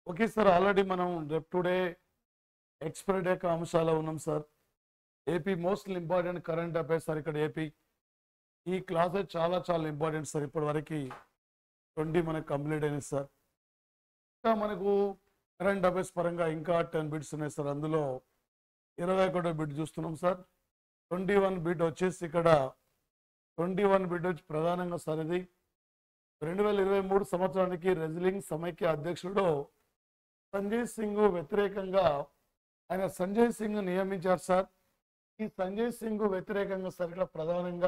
Okay sir already మనం రేపు today expiry day యొక్క అంశాలు ఉన్నాం sir AP most important current affairs sir ఇక్కడ ఏపీ ఈ క్లాసెస్ చాలా చాలా ఇంపార్టెంట్ సార్ ఇప్పటి వరకు ట్వంటీ మనకు కంప్లీట్ అయినాయి సార్ ఇంకా మనకు కరెంట్ అఫైర్స్ పరంగా ఇంకా టెన్ బిట్స్ ఉన్నాయి సార్ అందులో ఇరవై ఒకటో బిట్ చూస్తున్నాం సార్ ట్వంటీ వన్ బిట్ వచ్చేసి ఇక్కడ ట్వంటీ వన్ బిట్ వచ్చి ప్రధానంగా సార్ ఇది రెండు వేల ఇరవై మూడు సంవత్సరానికి రెజ్లింగ్ సమైక్య అధ్యక్షుడు సంజయ్ సింగ్ వ్యతిరేకంగా ఆయన సంజయ్ సింగ్ నియమించారు సార్ ఈ సంజయ్ సింగ్ వ్యతిరేకంగా సార్ ఇక్కడ ప్రధానంగా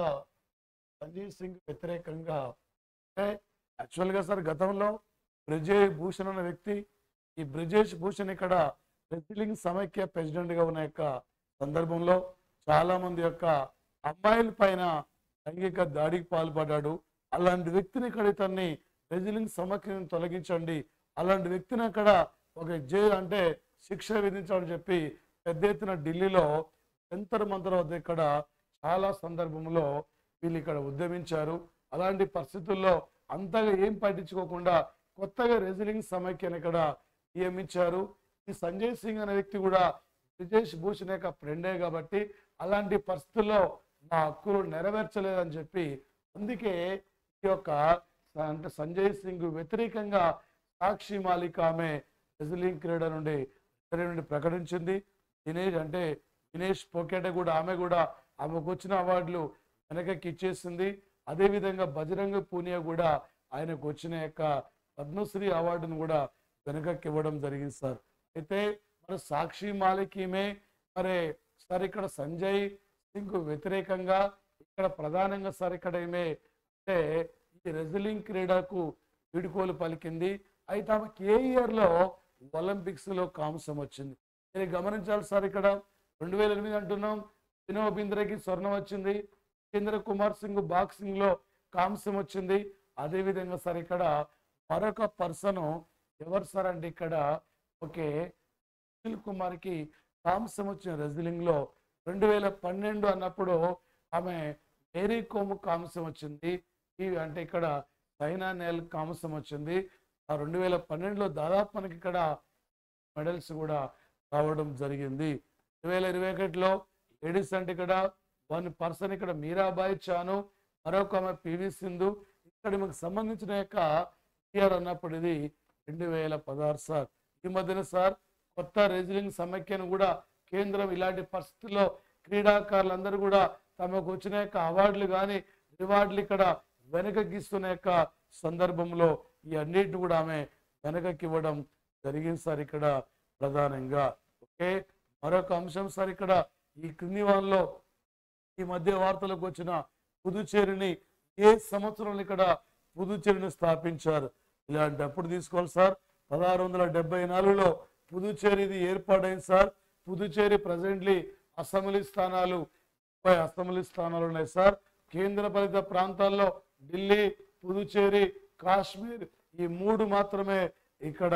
సంజయ్ సింగ్ వ్యతిరేకంగా అంటే యాక్చువల్గా సార్ గతంలో బ్రిజేష్ భూషణ్ అనే వ్యక్తి ఈ బ్రిజేష్ భూషణ్ ఇక్కడ రెజ్లింగ్ సమైక్య ప్రెసిడెంట్గా ఉన్న యొక్క సందర్భంలో చాలా మంది యొక్క అమ్మాయిల పైన లైంగిక దాడికి పాల్పడ్డాడు అలాంటి వ్యక్తిని ఇక్కడ ఇతన్ని రెజ్లింగ్ సమైక్యను తొలగించండి అలాంటి వ్యక్తిని అక్కడ ఒక జైలు అంటే శిక్ష విధించాలని చెప్పి పెద్ద ఎత్తున ఢిల్లీలో జంతర్ మంతర్ వద్ద ఇక్కడ చాలా సందర్భంలో వీళ్ళు ఇక్కడ ఉద్యమించారు అలాంటి పరిస్థితుల్లో అంతగా ఏం పట్టించుకోకుండా కొత్తగా రెజ్లింగ్ సమైక్యను ఇక్కడ నియమించారు ఈ సంజయ్ సింగ్ అనే వ్యక్తి కూడా బ్రిజేష్ భూషణ్ యొక్క ఫ్రెండే కాబట్టి అలాంటి పరిస్థితుల్లో నా హక్కులు నెరవేర్చలేదని చెప్పి అందుకే ఈ యొక్క అంటే సంజయ్ సింగ్ వ్యతిరేకంగా సాక్షి మాలిక్ ఆమె రెజ్లింగ్ క్రీడ నుండి రిటైర్ నుండి ప్రకటించింది దినేష్ అంటే దినేష్ పోకేట కూడా ఆమె కూడా ఆమెకు వచ్చిన అవార్డులు వెనకకి ఇచ్చేసింది అదేవిధంగా బజరంగ పూనియా కూడా ఆయనకు వచ్చిన యొక్క పద్మశ్రీ అవార్డును కూడా వెనకకి ఇవ్వడం జరిగింది సార్ అయితే మరి సాక్షి మాలిక్ ఈమె మరి సార్ ఇక్కడ సంజయ్ సింగ్ వ్యతిరేకంగా ఇక్కడ ప్రధానంగా సార్ ఇక్కడ ఈమె అంటే ఈ రెజ్లింగ్ క్రీడకు వీడుకోలు పలికింది అయితే ఆమెకి ఏ ఇయర్లో ఒలింపిక్స్ లో కాంస్యం వచ్చింది మీరు గమనించాలి సార్ ఇక్కడ రెండు వేల ఎనిమిది అంటున్నాం వినోద్ బింద్రకి స్వర్ణం వచ్చింది కేంద్ర కుమార్ సింగ్ బాక్సింగ్ లో కాంస్యం వచ్చింది అదే విధంగా సార్ ఇక్కడ మరొక పర్సన్ ఎవరు సార్ అంటే ఇక్కడ ఓకే సునీల్ కుమార్కి కాంస్యం వచ్చిన రెజ్లింగ్ లో రెండు వేల పన్నెండు అన్నప్పుడు ఆమె మేరీ కోము కాంస్యం వచ్చింది ఈ అంటే ఇక్కడ సైనా నేల్ కాంస్యం వచ్చింది ఆ రెండు వేల పన్నెండులో దాదాపు మనకి ఇక్కడ మెడల్స్ కూడా రావడం జరిగింది రెండు వేల ఇరవై ఒకటిలో లేడీస్ అంటే ఇక్కడ వన్ పర్సన్ ఇక్కడ మీరాబాయి చాను మరొక ఆమె పివి సింధు ఇక్కడ మీకు సంబంధించిన యొక్క ఇయర్ అన్నప్పుడు ఇది రెండు వేల పదహారు సార్ ఈ మధ్యన సార్ కొత్త రెజ్లింగ్ సమైక్యను కూడా కేంద్రం ఇలాంటి పరిస్థితుల్లో క్రీడాకారులందరూ కూడా తమకు వచ్చిన యొక్క అవార్డులు కానీ రివార్డులు ఇక్కడ వెనకగిస్తున్న యొక్క సందర్భంలో ఈ అన్నిటిని కూడా ఆమె వెనకకి ఇవ్వడం జరిగింది సార్ ఇక్కడ ప్రధానంగా ఓకే మరొక అంశం సార్ ఇక్కడ ఈ క్రింది వాళ్ళలో ఈ మధ్య వార్తలకు వచ్చిన పుదుచ్చేరిని ఏ సంవత్సరంలో ఇక్కడ పుదుచ్చేరిని స్థాపించారు ఇలాంటప్పుడు తీసుకోవాలి సార్ పదహారు వందల డెబ్బై నాలుగులో పుదుచ్చేరిది ఏర్పాటైంది సార్ పుదుచ్చేరి ప్రజెంట్లీ అసెంబ్లీ స్థానాలు ముప్పై అసెంబ్లీ స్థానాలు ఉన్నాయి సార్ కేంద్ర పాలిత ప్రాంతాల్లో ఢిల్లీ పుదుచ్చేరి కాశ్మీర్ ఈ మూడు మాత్రమే ఇక్కడ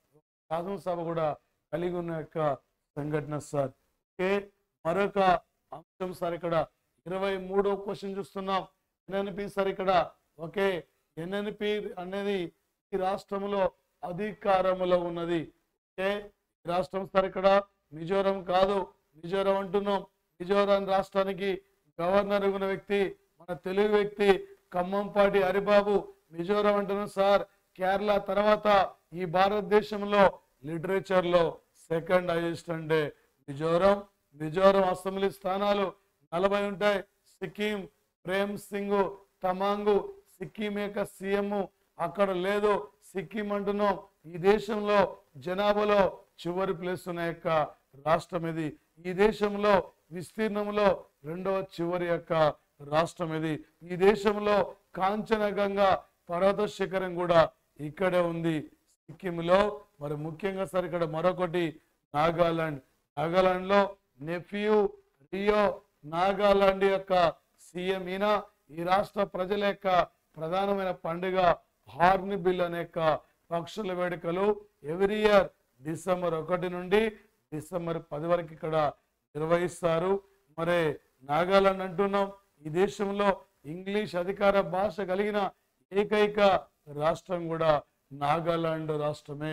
శాసనసభ కూడా కలిగి ఉన్న యొక్క సంఘటన సార్ ఓకే మరొక అంశం సార్ ఇక్కడ ఇరవై మూడో క్వశ్చన్ చూస్తున్నాం ఎన్ఎన్పి సార్ ఇక్కడ ఓకే ఎన్ఎన్పి అనేది ఈ రాష్ట్రంలో అధికారంలో ఉన్నది ఓకే ఈ రాష్ట్రం సార్ ఇక్కడ మిజోరం కాదు మిజోరం అంటున్నాం మిజోరాం రాష్ట్రానికి గవర్నర్ ఉన్న వ్యక్తి మన తెలుగు వ్యక్తి ఖమ్మంపాటి హరిబాబు మిజోరం అంటున్నాం సార్ కేరళ తర్వాత ఈ భారతదేశంలో లిటరేచర్ లో సెకండ్ హైయెస్ట్ అంటే మిజోరం మిజోరం అసెంబ్లీ స్థానాలు నలభై ఉంటాయి సిక్కిం ప్రేమ్ సింగ్ తమాంగు సిక్కిం యొక్క సీఎం అక్కడ లేదు సిక్కిం అంటున్నాం ఈ దేశంలో జనాభాలో చివరి ప్లేస్ ఉన్న యొక్క రాష్ట్రం ఇది ఈ దేశంలో విస్తీర్ణంలో రెండవ చివరి యొక్క రాష్ట్రం ఇది ఈ దేశంలో కాంచనగంగా పర్వత శిఖరం కూడా ఇక్కడే ఉంది సిక్కింలో మరి ముఖ్యంగా సార్ ఇక్కడ మరొకటి నాగాలాండ్ నాగాలాండ్ లో నెఫ్యూ రియో నాగాలాండ్ యొక్క సీఎం ఈయన ఈ రాష్ట్ర ప్రజల యొక్క ప్రధానమైన పండుగ హార్న్ బిల్ అనే యొక్క పక్షుల వేడుకలు ఎవ్రీ ఇయర్ డిసెంబర్ ఒకటి నుండి డిసెంబర్ పది వరకు ఇక్కడ నిర్వహిస్తారు మరి నాగాలాండ్ అంటున్నాం ఈ దేశంలో ఇంగ్లీష్ అధికార భాష కలిగిన ఏకైక రాష్ట్రం కూడా నాగాలాండ్ రాష్ట్రమే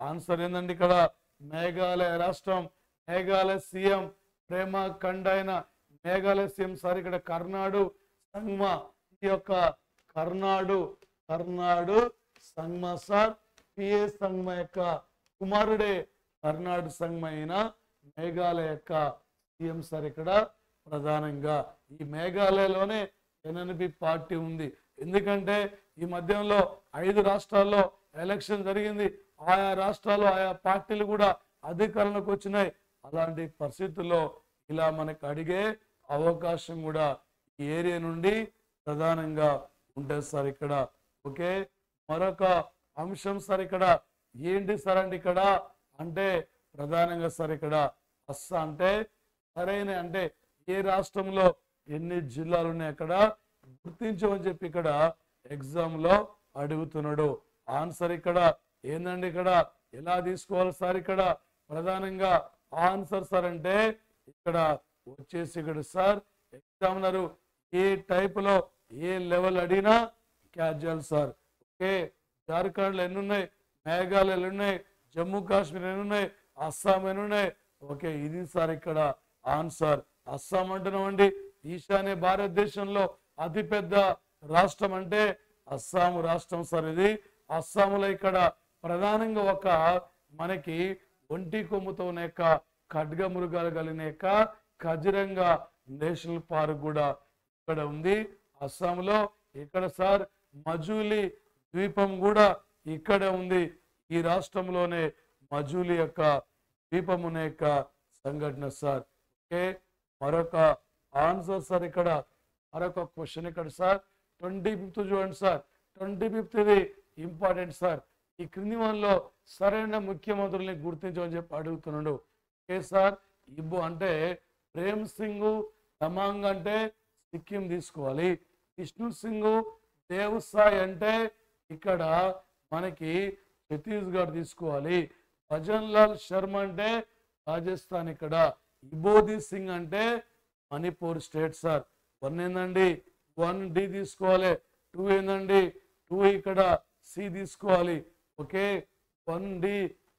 ఆన్సర్ ఏందండి ఇక్కడ మేఘాలయ రాష్ట్రం మేఘాలయ సీఎం ప్రేమ ఖండ్ అయిన మేఘాలయ సీఎం సార్ ఇక్కడ కర్నాడు సంగ్మ ఈ యొక్క కర్నాడు కర్నాడు సంగ్మ సార్ పిఏ సంగ్మ యొక్క కుమారుడే కర్నాడు సంగ్మ అయిన మేఘాలయ యొక్క సీఎం సార్ ఇక్కడ ప్రధానంగా ఈ మేఘాలయలోనే ఎన్ఎన్పి పార్టీ ఉంది ఎందుకంటే ఈ మధ్యంలో ఐదు రాష్ట్రాల్లో ఎలక్షన్ జరిగింది ఆయా రాష్ట్రాల్లో ఆయా పార్టీలు కూడా అధికారంలోకి వచ్చినాయి అలాంటి పరిస్థితుల్లో ఇలా మనకు అడిగే అవకాశం కూడా ఈ ఏరియా నుండి ప్రధానంగా ఉంటుంది సార్ ఇక్కడ ఓకే మరొక అంశం సార్ ఇక్కడ ఏంటి సార్ అంటే ఇక్కడ అంటే ప్రధానంగా సార్ ఇక్కడ అస్సా అంటే సరైన అంటే ఏ రాష్ట్రంలో ఎన్ని జిల్లాలు ఉన్నాయి అక్కడ గుర్తించమని చెప్పి ఇక్కడ ఎగ్జామ్ లో అడుగుతున్నాడు ఆన్సర్ ఇక్కడ ఏందండి ఇక్కడ ఎలా తీసుకోవాలి సార్ ఇక్కడ ప్రధానంగా ఆన్సర్ సార్ అంటే ఇక్కడ వచ్చేసి ఇక్కడ సార్ ఎగ్జామినర్ ఏ టైప్ లో ఏ లెవెల్ అడిగినా క్యాజువల్ సార్ ఓకే జార్ఖండ్లో ఎన్ని ఉన్నాయి మేఘాలయలు ఎన్ని ఉన్నాయి జమ్మూ కాశ్మీర్ ఎన్ని ఉన్నాయి అస్సాం ఎన్ని ఉన్నాయి ఓకే ఇది సార్ ఇక్కడ ఆన్సర్ అస్సాం అంటున్నామండి ఈశాన్య భారతదేశంలో అతిపెద్ద రాష్ట్రం అంటే అస్సాం రాష్ట్రం సార్ ఇది అస్సాంలో ఇక్కడ ప్రధానంగా ఒక మనకి ఒంటి కొమ్ముతో ఉన్న యొక్క ఖడ్గ మృగాలు కలిగిన యొక్క ఖజిరంగా నేషనల్ పార్క్ కూడా ఇక్కడ ఉంది అస్సాంలో ఇక్కడ సార్ మజూలి ద్వీపం కూడా ఇక్కడ ఉంది ఈ రాష్ట్రంలోనే మజూలి యొక్క ద్వీపం ఉన్న యొక్క సంఘటన సార్ ఓకే మరొక ఆన్సర్ సార్ ఇక్కడ మరొక క్వశ్చన్ ఇక్కడ సార్ ట్వంటీ ఫిఫ్త్ చూడండి సార్ ట్వంటీ ఫిఫ్త్ ఇది ఇంపార్టెంట్ సార్ ఈ క్రింది వన్లో సరైన ముఖ్యమంత్రుల్ని గుర్తించమని చెప్పి అడుగుతున్నాడు ఓకే సార్ ఇబ్బు అంటే ప్రేమ్ సింగ్ తమాంగ్ అంటే సిక్కిం తీసుకోవాలి విష్ణు సింగ్ దేవసాయ్ అంటే ఇక్కడ మనకి ఛత్తీస్గఢ్ తీసుకోవాలి భజన్ లాల్ శర్మ అంటే రాజస్థాన్ ఇక్కడ ఇబోధి సింగ్ అంటే మణిపూర్ స్టేట్ సార్ వన్ ఏందండి వన్ డి తీసుకోవాలి టూ ఏందండి టూ ఇక్కడ సి తీసుకోవాలి ఓకే వన్ డి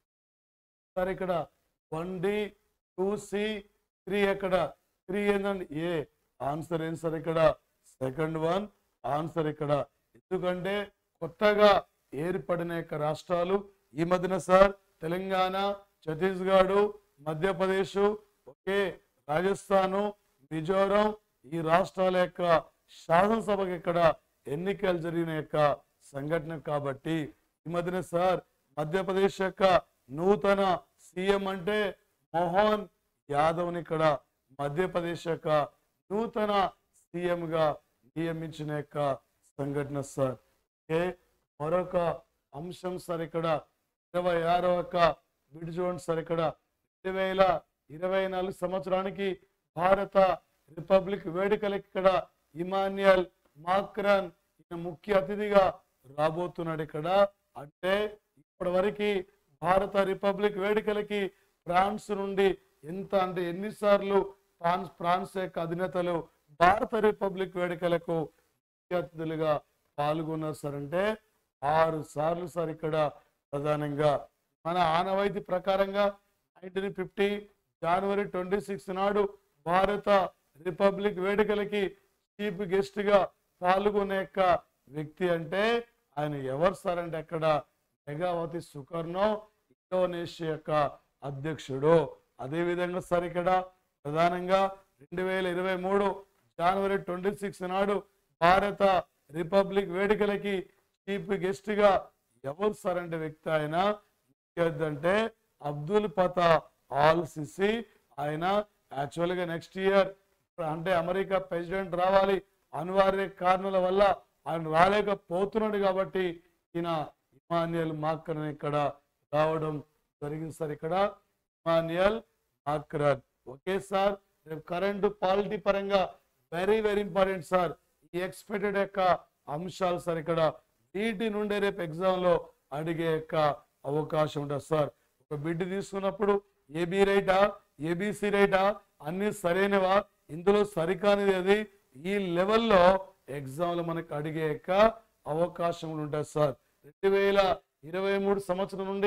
సార్ ఇక్కడ one D two C three ఎక్కడ త్రీ ఏందండి ఏ ఆన్సర్ ఏం సార్ ఇక్కడ సెకండ్ వన్ ఆన్సర్ ఇక్కడ ఎందుకంటే కొత్తగా ఏర్పడిన యొక్క రాష్ట్రాలు ఈ మధ్యన సార్ తెలంగాణ ఛత్తీస్గఢ్ మధ్యప్రదేశ్ ఓకే రాజస్థాను మిజోరం ఈ రాష్ట్రాల యొక్క శాసనసభకు ఇక్కడ ఎన్నికలు జరిగిన యొక్క సంఘటన కాబట్టి ఈ మధ్యన సార్ మధ్యప్రదేశ్ యొక్క నూతన సీఎం అంటే మోహన్ యాదవ్ని ఇక్కడ మధ్యప్రదేశ్ యొక్క నూతన సీఎం గా నియమించిన యొక్క సంఘటన సార్ ఓకే మరొక అంశం సార్ ఇక్కడ ఇరవై ఆరో యొక్క బిడ్ చూడండి సార్ ఇక్కడ రెండు వేల ఇరవై నాలుగు సంవత్సరానికి భారత రిపబ్లిక్ వేడుకలకి ఇక్కడ ఇమాన్యుయల్ మాక్రన్ ఈయన ముఖ్య అతిథిగా రాబోతున్నాడు ఇక్కడ అంటే ఇప్పటి వరకు భారత రిపబ్లిక్ వేడుకలకి ఫ్రాన్స్ నుండి ఎంత అంటే ఎన్నిసార్లు ఫ్రాన్స్ ఫ్రాన్స్ యొక్క అధినేతలు భారత రిపబ్లిక్ వేడుకలకు ముఖ్య అతిథులుగా పాల్గొన్నారు సార్ అంటే ఆరు సార్లు సార్ ఇక్కడ ప్రధానంగా మన ఆనవాయితీ ప్రకారంగా nineteen fifty January twenty six నాడు భారత రిపబ్లిక్ వేడుకలకి చీఫ్ గెస్ట్ గా పాల్గొనే యొక్క వ్యక్తి అంటే ఆయన ఎవరు సార్ అంటే అక్కడ మెగావతి సుకర్ణో ఇండోనేషియా యొక్క అధ్యక్షుడు అదే విధంగా సార్ ఇక్కడ ప్రధానంగా రెండు వేల ఇరవై మూడు జనవరి ట్వంటీ సిక్స్ నాడు భారత రిపబ్లిక్ వేడుకలకి చీఫ్ గెస్ట్ గా ఎవరు సార్ అంటే వ్యక్తి ఆయన ముఖ్య అతిథి అంటే అబ్దుల్ పతా ఆల్ సిసి ఆయన యాక్చువల్ గా నెక్స్ట్ ఇయర్ అంటే అమెరికా ప్రెసిడెంట్ రావాలి అనివార్య కారణాల వల్ల ఆయన రాలేకపోతున్నాడు కాబట్టి ఈయన ఇమాన్యుయల్ మాకర్ ఇక్కడ రావడం జరిగింది సార్ ఇక్కడ ఇమాన్యుయల్ మాక్రన్ ఓకే సార్ రేపు కరెంట్ పాలిటీ పరంగా వెరీ వెరీ ఇంపార్టెంట్ సార్ ఈ ఎక్స్పెక్టెడ్ యొక్క అంశాలు సార్ ఇక్కడ వీటి నుండే రేపు ఎగ్జామ్ లో అడిగే యొక్క అవకాశం ఉంటుంది సార్ ఒక బిడ్ తీసుకున్నప్పుడు ఏబి రైటా ఏబిసి రైటా అన్ని సరైనవా ఇందులో సరికానిది అది ఈ లెవెల్లో ఎగ్జామ్ లో మనకు అడిగే యొక్క అవకాశం ఉంటుంది సార్ రెండు వేల ఇరవై మూడు సంవత్సరం నుండి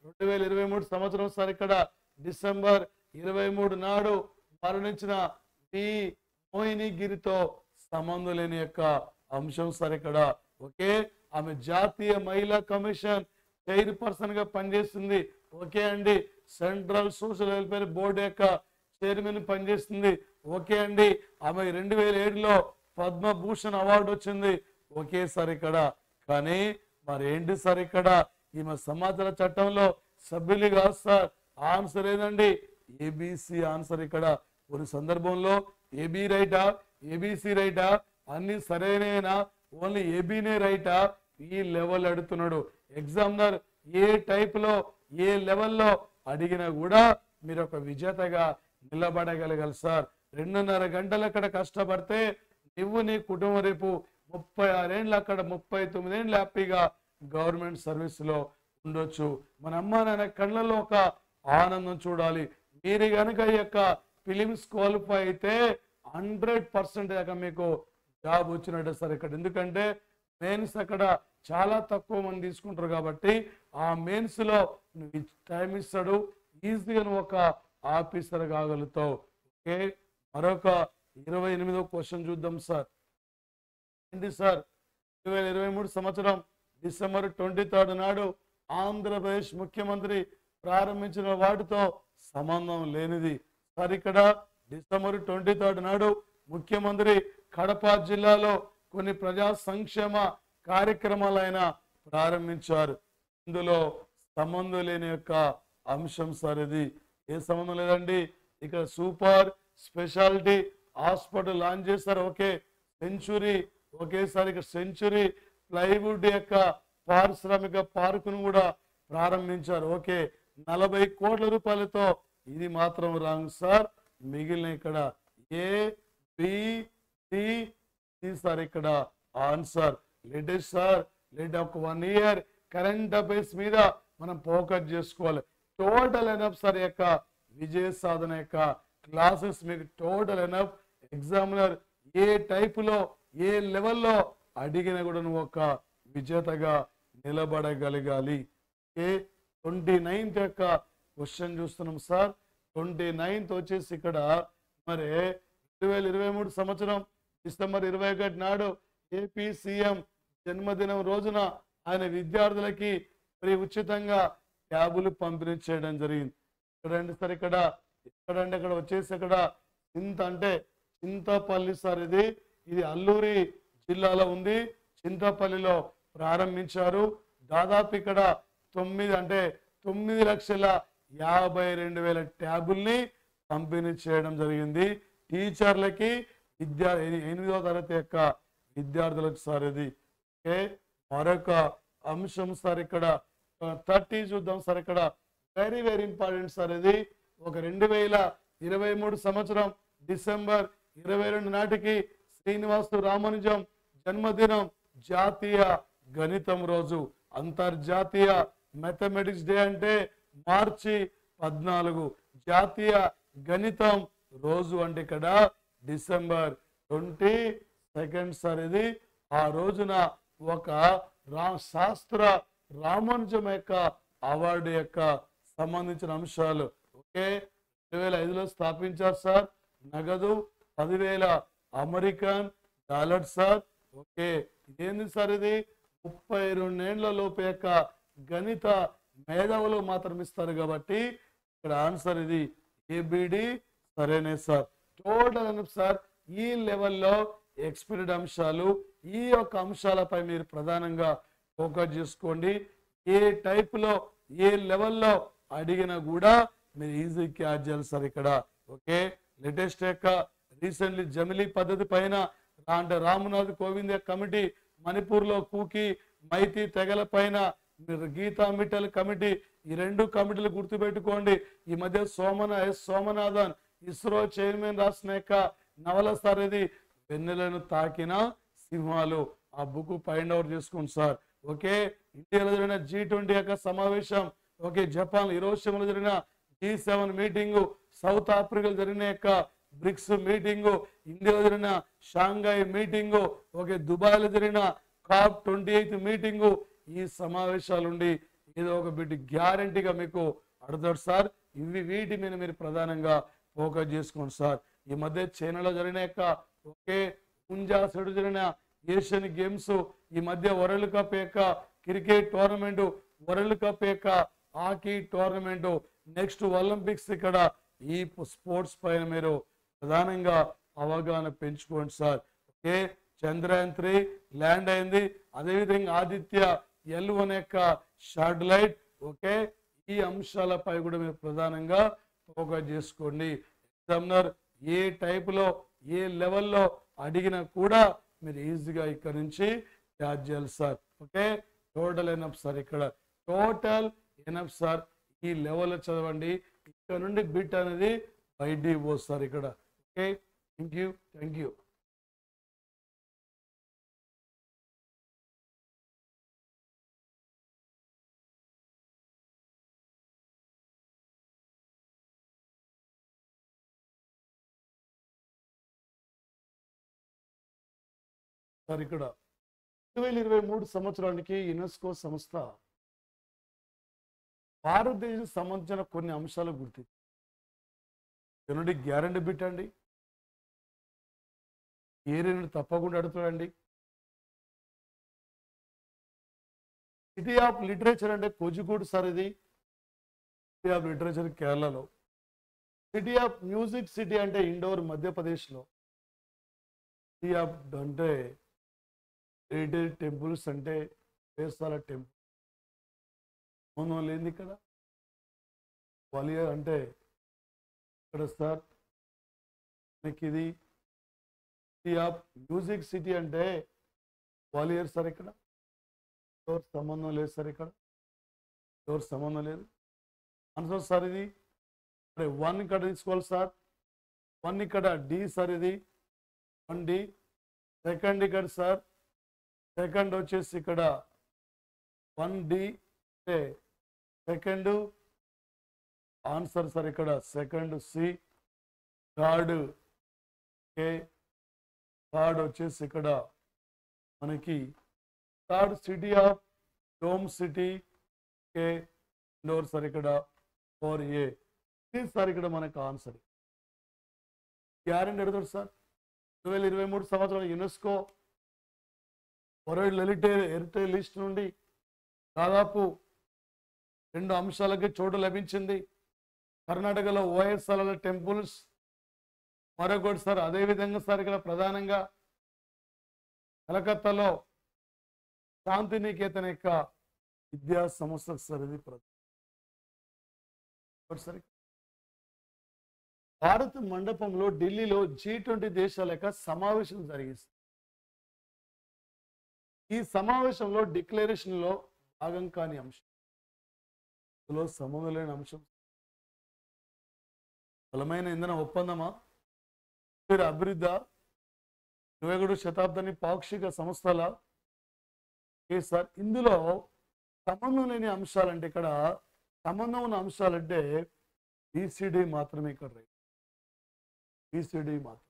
రెండు వేల ఇరవై మూడు సంవత్సరం సార్ ఇక్కడ డిసెంబర్ ఇరవై మూడు నాడు మరణించిన పి మోహినిగిరితో సంబంధం లేని యొక్క అంశం సార్ ఇక్కడ ఓకే ఆమె జాతీయ మహిళా కమిషన్ చైర్పర్సన్ గా పనిచేస్తుంది ఓకే అండి సెంట్రల్ సోషల్ వెల్ఫేర్ బోర్డు యొక్క చైర్మన్ పనిచేస్తుంది ఓకే అండి ఆమె రెండు వేల ఏడులో పద్మభూషణ్ అవార్డు వచ్చింది ఓకే సార్ ఇక్కడ కానీ మరి ఏంటి సార్ ఇక్కడ ఈమె సమాచార చట్టంలో సభ్యులు కాదు సార్ ఆన్సర్ ఏదండి ఏబిసి ఆన్సర్ ఇక్కడ కొన్ని సందర్భంలో ఏబి రైటా ఏబిసి రైటా అన్ని సరైననా ఓన్లీ ఏబీనే రైటా ఈ లెవెల్ అడుగుతున్నాడు ఎగ్జామినర్ ఏ టైప్ లో ఏ లెవెల్లో అడిగినా కూడా మీరు ఒక విజేతగా నిలబడగలగాలి సార్ రెండున్నర గంటలు అక్కడ కష్టపడితే నువ్వు నీ కుటుంబం రేపు ముప్పై ఆరేళ్ళు అక్కడ ముప్పై తొమ్మిదేళ్ళు హ్యాపీగా గవర్నమెంట్ సర్వీస్ లో ఉండొచ్చు మన అమ్మ నాన్న కళ్ళలో ఒక ఆనందం చూడాలి మీరు కనుక ఈ యొక్క ఫిలిమ్స్ క్వాలిఫై అయితే హండ్రెడ్ పర్సెంట్ దాకా మీకు జాబ్ వచ్చినట్టు సార్ ఇక్కడ ఎందుకంటే మెయిన్స్ అక్కడ చాలా తక్కువ మంది తీసుకుంటారు కాబట్టి ఆ మెయిన్స్ లో నువ్వు టైం ఇస్తాడు ఈజీగా నువ్వు ఒక ఆఫీసర్ కాగలుగుతావు ఓకే మరొక ఇరవై ఎనిమిదో క్వశ్చన్ చూద్దాం సార్ ఏంటి సార్ రెండు వేల ఇరవై మూడు సంవత్సరం డిసెంబర్ ట్వంటీ థర్డ్ నాడు ఆంధ్రప్రదేశ్ ముఖ్యమంత్రి ప్రారంభించిన వాటితో సంబంధం లేనిది సార్ ఇక్కడ డిసెంబర్ ట్వంటీ థర్డ్ నాడు ముఖ్యమంత్రి కడప జిల్లాలో కొన్ని ప్రజా సంక్షేమ కార్యక్రమాలు ఆయన ప్రారంభించారు ఇందులో సంబంధం లేని యొక్క అంశం సార్ ఇది ఏ సంబంధం లేదండి ఇక్కడ సూపర్ స్పెషాలిటీ హాస్పిటల్ లాంచ్ చేస్తారు ఓకే సెంచురీ ఒకేసారి ఇక్కడ సెంచురీ ప్లైవుడ్ యొక్క పారిశ్రామిక పార్కును కూడా ప్రారంభించారు ఓకే నలభై కోట్ల రూపాయలతో ఇది మాత్రం రాంగ్ సార్ మిగిలిన ఇక్కడ A B C C sir ఇక్కడ ఆన్సర్ లేటెస్ట్ సార్ లేట్ ఒక వన్ ఇయర్ కరెంట్ అఫైర్స్ మీద మనం ఫోకస్ చేసుకోవాలి టోటల్ ఎనఫ్ సార్ యొక్క విజయ సాధన యొక్క క్లాసెస్ మీకు టోటల్ ఎనఫ్ ఎగ్జామినర్ ఏ టైపులో ఏ లెవెల్లో అడిగినా కూడా నువ్వు ఒక విజేతగా నిలబడగలగాలి ఏ ట్వంటీ నైన్త్ యొక్క క్వశ్చన్ చూస్తున్నాం సార్ ట్వంటీ నైన్త్ వచ్చేసి ఇక్కడ మరి రెండు వేల ఇరవై మూడు సంవత్సరం డిసెంబర్ ఇరవై ఒకటి నాడు ఏపీ సీఎం జన్మదినం రోజున ఆయన విద్యార్థులకి మరి ఉచితంగా ట్యాబులు పంపిణీ చేయడం జరిగింది చూడండి సార్ ఇక్కడ ఎక్కడంటే ఇక్కడ వచ్చేసి ఇక్కడ చింత అంటే చింతపల్లి సార్ ఇది ఇది అల్లూరి జిల్లాలో ఉంది చింతపల్లిలో ప్రారంభించారు దాదాపు ఇక్కడ తొమ్మిది అంటే తొమ్మిది లక్షల యాభై రెండు వేల ట్యాబుల్ని పంపిణీ చేయడం జరిగింది టీచర్లకి విద్యా ఎని- ఎనిమిదవ తరగతి యొక్క విద్యార్థులకు సార్ ఇది ఓకే మరొక అంశం సార్ ఇక్కడ థర్టీ చూద్దాం సార్ ఇక్కడ వెరీ వెరీ ఇంపార్టెంట్ సార్ ఇది ఒక రెండు వేల ఇరవై మూడు సంవత్సరం డిసెంబర్ ఇరవై రెండు నాటికి శ్రీనివాసు రామానుజం జన్మదినం జాతీయ గణితం రోజు అంతర్జాతీయ మ్యాథమెటిక్స్ డే అంటే మార్చి పద్నాలుగు జాతీయ గణితం రోజు అంటే ఇక్కడ డిసెంబర్ ట్వంటీ సెకండ్ సార్ ఇది ఆ రోజున ఒక రా శాస్త్ర రామానుజం యొక్క అవార్డు యొక్క సంబంధించిన అంశాలు ఓకే రెండు వేల ఐదులో స్థాపించారు సార్ నగదు పదివేల అమెరికన్ డాలర్ సార్ ఓకే ఇదేంది సార్ ఇది ముప్పై రెండేండ్ల లోపు యొక్క గణిత మేధావులు మాత్రం ఇస్తారు కాబట్టి ఇక్కడ ఆన్సర్ ఇది ఏబిడి సరేనే సార్ టోటల్ అని సార్ ఈ లెవెల్లో ఎక్స్పీరియడ్ అంశాలు ఈ యొక్క అంశాలపై మీరు ప్రధానంగా ఫోకస్ చేసుకోండి ఏ type లో ఏ లెవెల్లో అడిగినా కూడా మీరు ఈజీ క్యాచ్ చేయాలి సార్ ఇక్కడ ఓకే లేటెస్ట్ యొక్క రీసెంట్లీ జమిలీ పద్ధతి పైన రా- అంటే రామనాథ్ కోవింద్ కమిటీ మణిపూర్ లో కూకి మైతి తెగల పైన మీరు గీతా మిట్టల్ కమిటీ ఈ రెండు కమిటీలు గుర్తుపెట్టుకోండి ఈ మధ్య సోమన ఎస్ సోమనాథన్ ఇస్రో చైర్మన్ రాసిన యొక్క నవల సార్ ఇది వెన్నెలను తాకిన సింహాలు ఆ బుక్ ఫైండ్ అవుట్ చేసుకోండి సార్ ఓకే ఇండియాలో జరిగిన జీ ట్వంటీ యొక్క సమావేశం ఓకే జపాన్ ఇరోషిమాలో జరిగిన జీ సెవెన్ మీటింగ్ సౌత్ ఆఫ్రికాలో జరిగిన యొక్క బ్రిక్స్ మీటింగ్ ఇండియాలో జరిగిన షాంఘై మీటింగ్ ఓకే దుబాయ్లో జరిగిన కాప్ ట్వంటీ ఎయిత్ మీటింగ్ ఈ సమావేశాలుండి ఏదో ఒక బిట్ గ్యారంటీగా మీకు అడుగుతాడు సార్ ఇవి వీటి మీద మీరు ప్రధానంగా ఫోకస్ చేసుకోండి సార్ ఈ మధ్య చైనాలో జరిగిన యొక్క ఒకే పుంజాసుడు జరిగిన ఏషియన్ గేమ్స్ ఈ మధ్య వరల్డ్ కప్ యొక్క క్రికెట్ టోర్నమెంట్ వరల్డ్ కప్ యొక్క హాకీ టోర్నమెంట్ నెక్స్ట్ ఒలింపిక్స్ ఇక్కడ ఈ స్పోర్ట్స్ పైన మీరు ప్రధానంగా అవగాహన పెంచుకోండి sir okay Chandrayaan three land అయింది అదేవిధంగా ఆదిత్య ఎల్ వన్ యొక్క శాటిలైట్ ఓకే ఈ అంశాలపై కూడా మీరు ప్రధానంగా ఫోకస్ చేసుకోండి ఎగ్జామినర్ ఏ టైపులో ఏ లెవెల్లో అడిగినా కూడా మీరు ఈజీగా ఇక్కడ నుంచి క్యాచ్ చేయాలి sir okay total enough sir ఇక్కడ టోటల్ ఎనఫ్ సార్ ఈ లెవెల్లో చదవండి ఇక్కడ నుండి బిట్ అనేది బయటికి పోస్తారు ఇక్కడ okay thank you thank you sir ఇక్కడ రెండు వేల ఇరవై మూడు సంవత్సరానికి యునెస్కో సంస్థ భారతదేశం సంబంధించిన కొన్ని అంశాలు గుర్తి నుండి గ్యారంటీ బిట్ అండి ఏ రెండు తప్పకుండా అడుగుతాడండి సిటీ ఆఫ్ లిటరేచర్ అంటే కోజికోడ్ సార్ ఇది సిటీ ఆఫ్ లిటరేచర్ కేరళలో సిటీ ఆఫ్ మ్యూజిక్ సిటీ అంటే ఇండోర్ మధ్యప్రదేశ్లో సిటీ ఆఫ్ అంటే హెరిటేజ్ టెంపుల్స్ అంటే వేస్తాల టెంపుల్ అవును లేని ఇక్కడ వాలియర్ అంటే ఇక్కడ సార్ మనకి ఇది సిటీ ఆఫ్ మ్యూజిక్ సిటీ అంటే వాలియర్ సార్ ఇక్కడ ఎవరు సంబంధం లేదు సార్ ఇక్కడ ఎవరు సంబంధం లేదు ఆన్సర్ సార్ ఇది ఇక్కడ వన్ ఇక్కడ తీసుకోవాలి సార్ వన్ ఇక్కడ డి సార్ ఇది వన్ డి సెకండ్ ఇక్కడ సార్ సెకండ్ వచ్చేసి ఇక్కడ వన్ డి అంటే సెకండ్ ఆన్సర్ సార్ ఇక్కడ second C third okay third వచ్చేసి ఇక్కడ మనకి third city of dome city okay Indore sir ఇక్కడ ఫోర్ ఏ ఇది సార్ ఇక్కడ మనకు ఆన్సర్ గ్యారెంటీ అడుగుతాడు సార్ రెండు వేల ఇరవై మూడు సంవత్సరాలు UNESCO world heritage heritage list నుండి దాదాపు రెండు అంశాలకి చోటు లభించింది కర్ణాటకలో ఓఎస్ఎల్ టెంపుల్స్ మరొకటి సార్ అదేవిధంగా సార్ ఇక్కడ ప్రధానంగా కలకత్తాలో శాంతినికేతన్ యొక్క విద్యా సంస్థ సార్ ఇది ప్ర- ఒకటి సార్ భారత్ మండపంలో ఢిల్లీలో జీ ట్వంటీ దేశాల యొక్క సమావేశం జరిగింది ఈ సమావేశంలో డిక్లరేషన్ లో భాగం కాని అంశం ఇందులో సంబంధం లేని అంశం బలమైన ఇంధన ఒప్పందమా మీరు అభివృద్ధ ఇరవై ఒకటి శతాబ్దాన్ని పాక్షిక సంస్థల ఏ సార్ ఇందులో సంబంధం లేని అంశాలంటే ఇక్కడ సంబంధం ఉన్న అంశాలంటే బీసీడీ మాత్రమే ఇక్కడ రైట్ బీసీడీ మాత్రం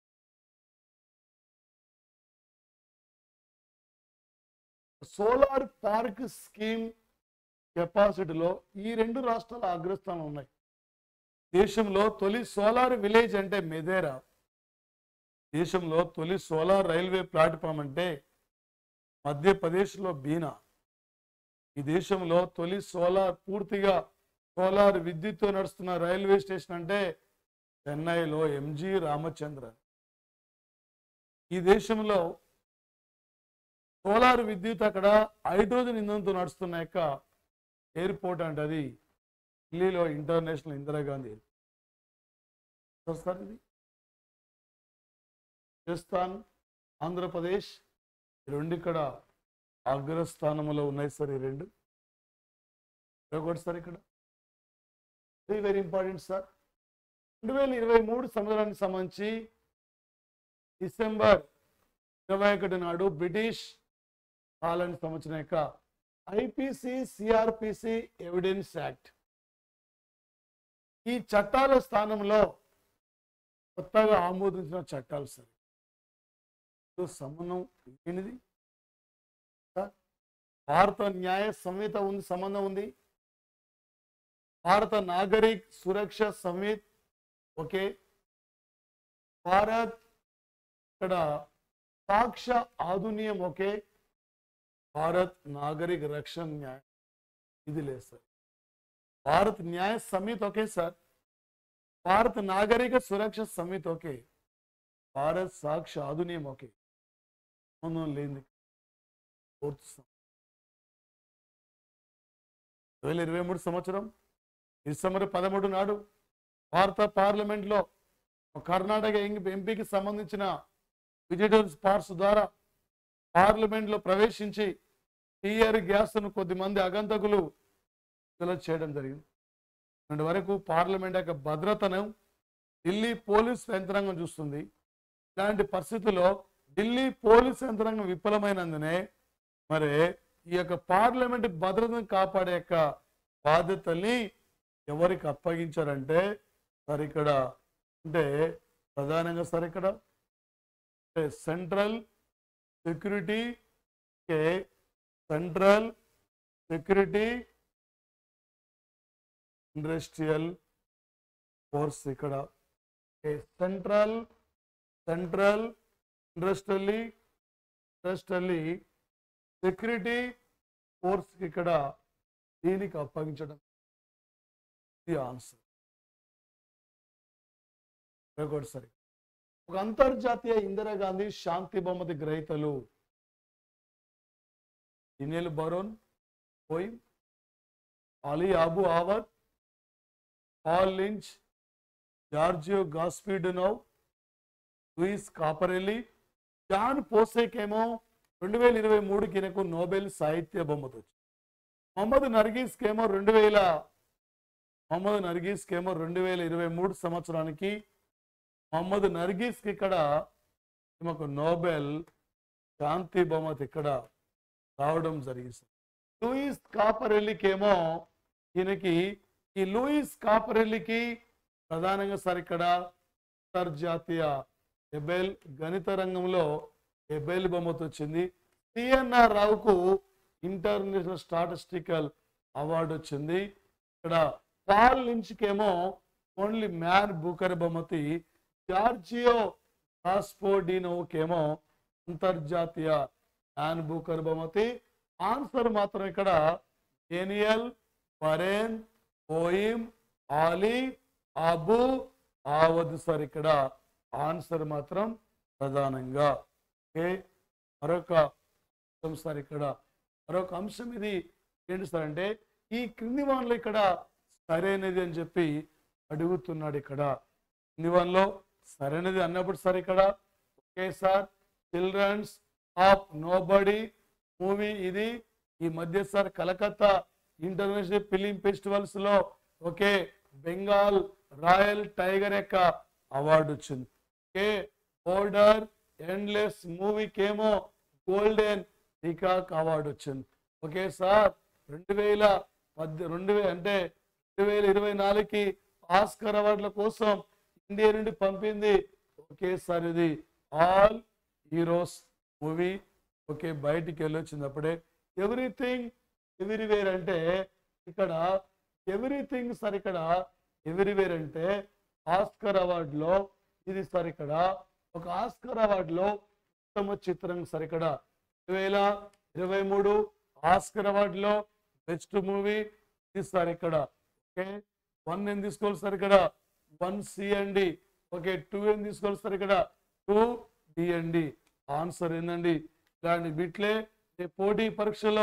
సోలార్ పార్క్ స్కీమ్ కెపాసిటీలో ఈ రెండు రాష్ట్రాల అగ్రస్థానం ఉన్నాయి దేశంలో తొలి సోలార్ విలేజ్ అంటే మెదేరా దేశంలో తొలి సోలార్ రైల్వే ప్లాట్ఫామ్ అంటే మధ్యప్రదేశ్లో బీనా ఈ దేశంలో తొలి సోలార్ పూర్తిగా సోలార్ విద్యుత్తో నడుస్తున్న రైల్వే స్టేషన్ అంటే చెన్నైలో ఎంజి రామచంద్రన్ ఈ దేశంలో సోలార్ విద్యుత్ అక్కడ హైడ్రోజన్ ఇంధనంతో నడుస్తున్న యొక్క ఎయిర్పోర్ట్ అంటే అది ఢిల్లీలో ఇంటర్నేషనల్ ఇందిరాగాంధీ ఎయిర్పోర్ట్ సార్ ఇది రాజస్థాన్ ఆంధ్రప్రదేశ్ ఈ రెండు ఇక్కడ అగ్రస్థానంలో ఉన్నాయి సార్ ఈ రెండు ఒకటి సార్ ఇక్కడ వెరీ వెరీ ఇంపార్టెంట్ సార్ రెండు వేల ఇరవై మూడు సంవత్సరానికి సంబంధించి డిసెంబర్ ఇరవై ఒకటి నాడు బ్రిటిష్ పాలన సంవత్సరం యొక్క ఐపీసీ సిఆర్పిసి ఎవిడెన్స్ యాక్ట్ ఈ చట్టాల స్థానంలో కొత్తగా ఆమోదించిన చట్టాలు సార్ తో సంబంధం లేనిది సార్ భారత న్యాయ సంహిత ఉంది సంబంధం ఉంది భారత నాగరిక్ సురక్ష సంహిత్ ఓకే భారత్ ఇక్కడ సాక్ష్య ఆధునియం ఓకే భారత్ నాగరిక రక్షణ న్యాయ ఇది లేదు సార్ భారత్ న్యాయ సంహిత okay sir Bharat Nagarik Suraksha Sanhita okay Bharat Sakshya Adhiniyam okay సంబంధం లేని ఫోర్త్ సం- రెండు వేల ఇరవై మూడు సంవత్సరం డిసెంబర్ పదమూడు నాడు భారత పార్లమెంట్లో కర్ణాటక ఎం- ఎంపీకి సంబంధించిన విజిటర్స్ పార్స్ ద్వారా పార్లమెంట్లో ప్రవేశించి టీఆర్ గ్యాస్ను కొద్దిమంది అగంతకులు విడుదల చేయడం జరిగింది ఇప్పటి వరకు పార్లమెంట్ యొక్క భద్రతను ఢిల్లీ పోలీస్ యంత్రాంగం చూస్తుంది ఇలాంటి పరిస్థితుల్లో ఢిల్లీ పోలీస్ యంత్రాంగం విఫలమైనందునే మరి ఈ యొక్క పార్లమెంట్ భద్రతను కాపాడే యొక్క బాధ్యతల్ని ఎవరికి అప్పగించారంటే సార్ ఇక్కడ అంటే ప్రధానంగా సార్ ఇక్కడ central security central security industrial force ఇక్కడ central central industrially industrially security force ఇక్కడ దీనికి అప్పగించడం ఇది ఆన్సర్ రికార్డ్ సరే ఒక అంతర్జాతీయ ఇందిరాగాంధీ శాంతి బహుమతి గ్రహీతలు ఇనేల్ బరోన్ పోయిమ్ అలీ అబు ఆవర్ పాల్ లించ్ జార్జియో గాస్పీడనోవ్ లూయిస్ కాపరెల్లి జాన్ పోసేకేమో రెండు వేల ఇరవై మూడుకి ఈయనకు నోబెల్ సాహిత్య బహుమతి వచ్చింది మొహమ్మద్ నర్గీస్కేమో రెండు వేల మొహమ్మద్ నర్గీస్కేమో రెండు వేల ఇరవై మూడు సంవత్సరానికి మొహమ్మద్ నర్గీస్కి ఇక్కడ ఈమెకు నోబెల్ శాంతి బహుమతి ఇక్కడ రావడం జరిగింది లూయిస్ కాపరెల్లికేమో ఈయనకి ఈ లూయిస్ కాపరెల్లికి ప్రధానంగా సార్ ఇక్కడ అంతర్జాతీయ ఎబెల్ గణిత రంగంలో ఎబెల్ బహుమతి వచ్చింది సిఎన్ఆర్ రావుకు ఇంటర్నేషనల్ స్టాటిస్టికల్ అవార్డు వచ్చింది ఇక్కడ పాల్ లించ్కేమో ఓన్లీ మ్యాన్ బూకర్ బహుమతి జార్జియో కాస్పోడినోకేమో అంతర్జాతీయ మ్యాన్ బూకర్ బహుమతి ఆన్సర్ మాత్రం ఇక్కడ Daniel Barenboim Ali Abu Awad sir ఇక్కడ ఆన్సర్ మాత్రం ప్రధానంగా ఓకే మరొక అంశం సార్ ఇక్కడ మరొక అంశం ఇది ఏంటి సార్ అంటే ఈ క్రింది వాన్లో ఇక్కడ సరైనది అని చెప్పి అడుగుతున్నాడు ఇక్కడ క్రింది వాన్లో సరైనది అన్నప్పుడు సార్ ఇక్కడ okay sir children's of nobody movie ఇది ఈ మధ్య sir Calcutta international film festivals లో ఓకే బెంగాల్ రాయల్ టైగర్ యొక్క అవార్డు వచ్చింది ఓకే బోర్డర్ ఎండ్లెస్ మూవీకేమో గోల్డెన్ పీకాక్ అవార్డు వచ్చింది ఓకే సార్ రెండు వేల పద్దె రెండు వేల అంటే రెండు వేల ఇరవై నాలుగుకి ఆస్కర్ అవార్డుల కోసం ఇండియా నుండి పంపింది ఓకే సార్ ఇది ఆల్ హీరోస్ మూవీ ఓకే బయటికి వెళ్ళొచ్చింది అప్పుడే ఎవ్రీథింగ్ ఎవ్రీవేర్ అంటే ఇక్కడ ఎవ్రీథింగ్ సార్ ఇక్కడ ఎవ్రీవేర్ అంటే ఆస్కర్ అవార్డులో ఇది సార్ ఇక్కడ ఒక ఆస్కర్ అవార్డులో ఉత్తమ చిత్రం సార్ ఇక్కడ రెండు వేల ఇరవై మూడు ఆస్కర్ అవార్డులో బెస్ట్ మూవీ ఇది సార్ ఇక్కడ ఓకే వన్ ఏం తీసుకోవాలి సార్ ఇక్కడ వన్ సి అండి ఓకే టూ ఏం తీసుకోవాలి సార్ ఇక్కడ టూ డి అండి ఆన్సర్ ఏందండి ఇలాంటి బిట్లే రేపు పోటీ పరీక్షలో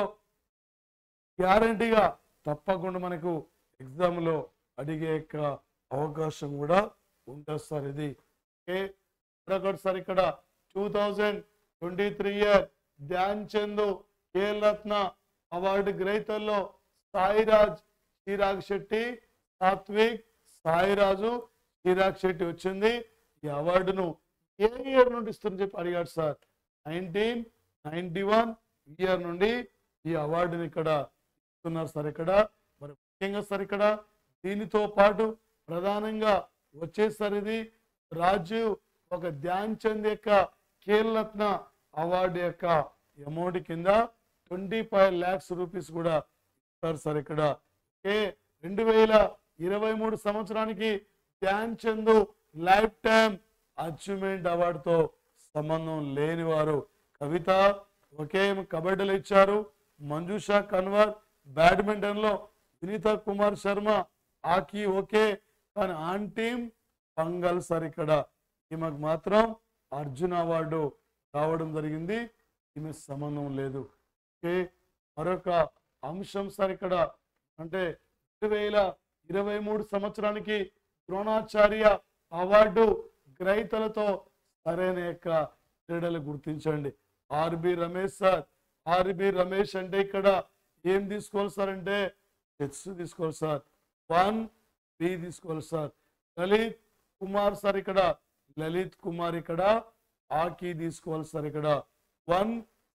గ్యారంటీగా తప్పకుండా మనకు ఎగ్జామ్లో అడిగే యొక్క అవకాశం కూడా ఉంటుంది సార్ ఇది ఓకే మరొకటి సార్ ఇక్కడ two thousand twenty three year Dhyan Chand Khel Ratna award గ్రహీతల్లో సాయిరాజ్ శ్రీరాగ్ శెట్టి సాత్విక్ సాయిరాజు శ్రీరాగ్ శెట్టి వచ్చింది ఈ అవార్డును ఏ ఇయర్ నుండి ఇస్తుందని చెప్పి అడిగాడు sir nineteen ninety one year నుండి ఈ అవార్డుని ఇక్కడ ఇస్తున్నారు సార్ ఇక్కడ మరి ముఖ్యంగా సార్ ఇక్కడ దీనితో పాటు ప్రధానంగా వచ్చేసరి ఇది రాజీవ్ ఒక ధ్యాన్ చంద్ యొక్క ఖేల్ రత్న అవార్డు యొక్క అమౌంట్ కింద ట్వంటీ ఫైవ్ ల్యాక్స్ రూపీస్ కూడా ఇస్తారు సార్ ఇక్కడ ఓకే రెండు వేల ఇరవై మూడు సంవత్సరానికి Dhyan Chand lifetime achievement అవార్డుతో సంబంధం లేని వారు కవిత ఒకే కబడ్డీలు ఇచ్చారు మంజుషా కన్వర్ బ్యాడ్మింటన్ లో వినీత కుమార్ శర్మ హాకీ ఓకే కానీ ఆన్ టీమ్ పంగల్ సార్ ఇక్కడ ఈమెకు మాత్రం అర్జున్ అవార్డు రావడం జరిగింది ఈమె సంబంధం లేదు ఓకే మరొక అంశం సార్ ఇక్కడ అంటే రెండు వేల ఇరవై మూడు సంవత్సరానికి ద్రోణాచార్య అవార్డు గ్రహీతలతో సరైన యొక్క క్రీడలు గుర్తించండి R B Ramesh sir R B Ramesh అంటే ఇక్కడ ఏం తీసుకోవాలి సార్ అంటే చెస్ తీసుకోవాలి సార్ వన్ బి తీసుకోవాలి సార్ లలిత్ కుమార్ సార్ ఇక్కడ లలిత్ కుమార్ ఇక్కడ హాకీ తీసుకోవాలి సార్ ఇక్కడ వన్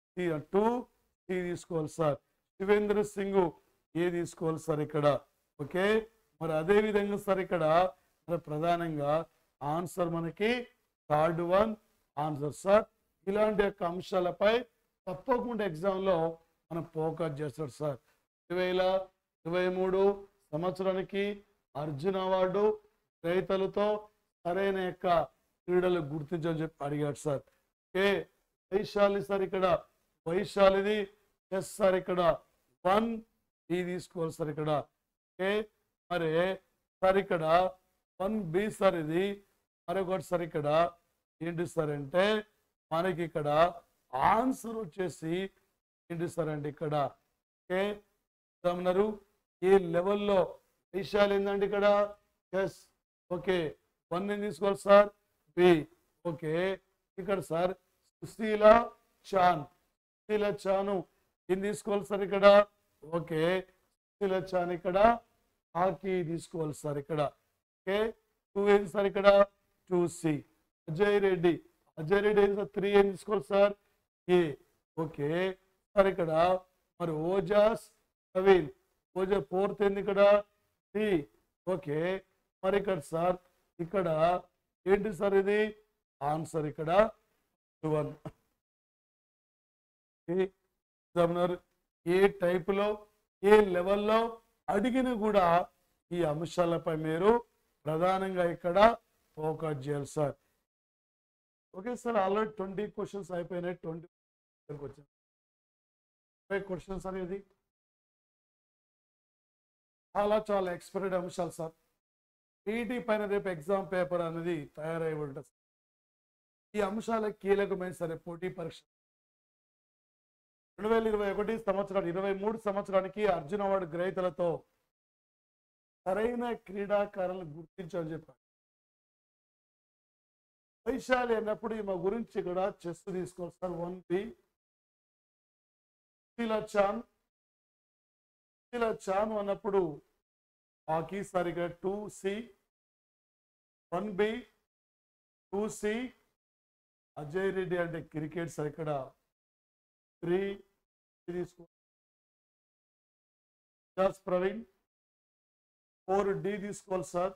టూ సి తీసుకోవాలి సార్ శివేంద్ర సింగ్ ఏ తీసుకోవాలి సార్ ఇక్కడ ఓకే మరి అదే విధంగా సార్ ఇక్కడ మరి ప్రధానంగా ఆన్సర్ మనకి థర్డ్ వన్ ఆన్సర్ సార్ ఇలాంటి యొక్క అంశాలపై తప్పకుండా ఎగ్జామ్ లో మనం ఫోకస్ చేస్తాడు సార్ రెండు వేల ఇరవై మూడు సంవత్సరానికి అర్జున్ అవార్డు రైతులతో సరైన యొక్క క్రీడలు గుర్తించని చెప్పి అడిగాడు సార్ ఓకే వైశాలి సార్ ఇక్కడ వైశాలిది ఎస్ సార్ ఇక్కడ వన్ బి తీసుకోవాలి సార్ ఇక్కడ ఓకే మరి సార్ ఇక్కడ వన్ బి సార్ ఇది మరొకటి సార్ ఇక్కడ ఏంటి సార్ అంటే మనకి ఇక్కడ ఆన్సర్ వచ్చేసి ఏంటి సార్ అంటే ఇక్కడ ఓకే గమనరు ఈ లెవెల్లో విషయాలు ఏంటంటే ఇక్కడ ఎస్ ఓకే వన్ ఏం తీసుకోవాలి సార్ బి ఓకే ఇక్కడ సార్ సుశీల చాన్ సుశీల చాను ఏం తీసుకోవాలి సార్ ఇక్కడ ఓకే సుశీల చాన్ ఇక్కడ హాకీ తీసుకోవాలి సార్ ఇక్కడ ఓకే టూ ఏంటి సార్ ఇక్కడ టూ సి అజయ్ రెడ్డి అజయ్ రెడ్డి ఏంటి సార్ త్రీ ఏం తీసుకోవాలి సార్ ఏ ఓకే సార్ ఇక్కడ మరి ఓజాస్ ప్రవీణ్ ఓజా ఫోర్త్ ఏంది ఇక్కడ సి ఓకే మరి ఇక్కడ సార్ ఇక్కడ ఏంటి సార్ ఇది ఆన్సర్ ఇక్కడ వన్ ఎగ్జామినర్ ఏ టైపులో ఏ లెవెల్లో అడిగిన కూడా ఈ అంశాలపై మీరు ప్రధానంగా ఇక్కడ ఫోకస్ చేయాలి sir okay sir already twenty questions అయిపోయినాయి ట్వంటీ వచ్చింది ఫైవ్ క్వశ్చన్స్ అనేది చాలా చాలా ఎక్స్పైర్డ్ అంశాలు సార్ పీటీ పైన రేపు ఎగ్జామ్ పేపర్ అనేది తయారై ఉంటుంది ఈ అంశాల కీలకమైన సరే పోటీ పరీక్ష రెండు వేల ఇరవై ఒకటి సంవత్సరాలు ఇరవై మూడు సంవత్సరానికి అర్జున్ అవార్డు గ్రహీతలతో సరైన క్రీడాకారులను గుర్తించని చెప్పారు వైశాలి అన్నప్పుడు ఈమె గురించి కూడా చెస్ తీసుకోవాలి sir one B Chan Chanu అన్నప్పుడు హాకీ సరిగా two C one B two C Ajay Reddy అంటే క్రికెట్ సార్ ఇక్కడ త్రీ తీసుకో జాస్ ప్రవీణ్ ఫోర్ డి తీసుకోవాలి sir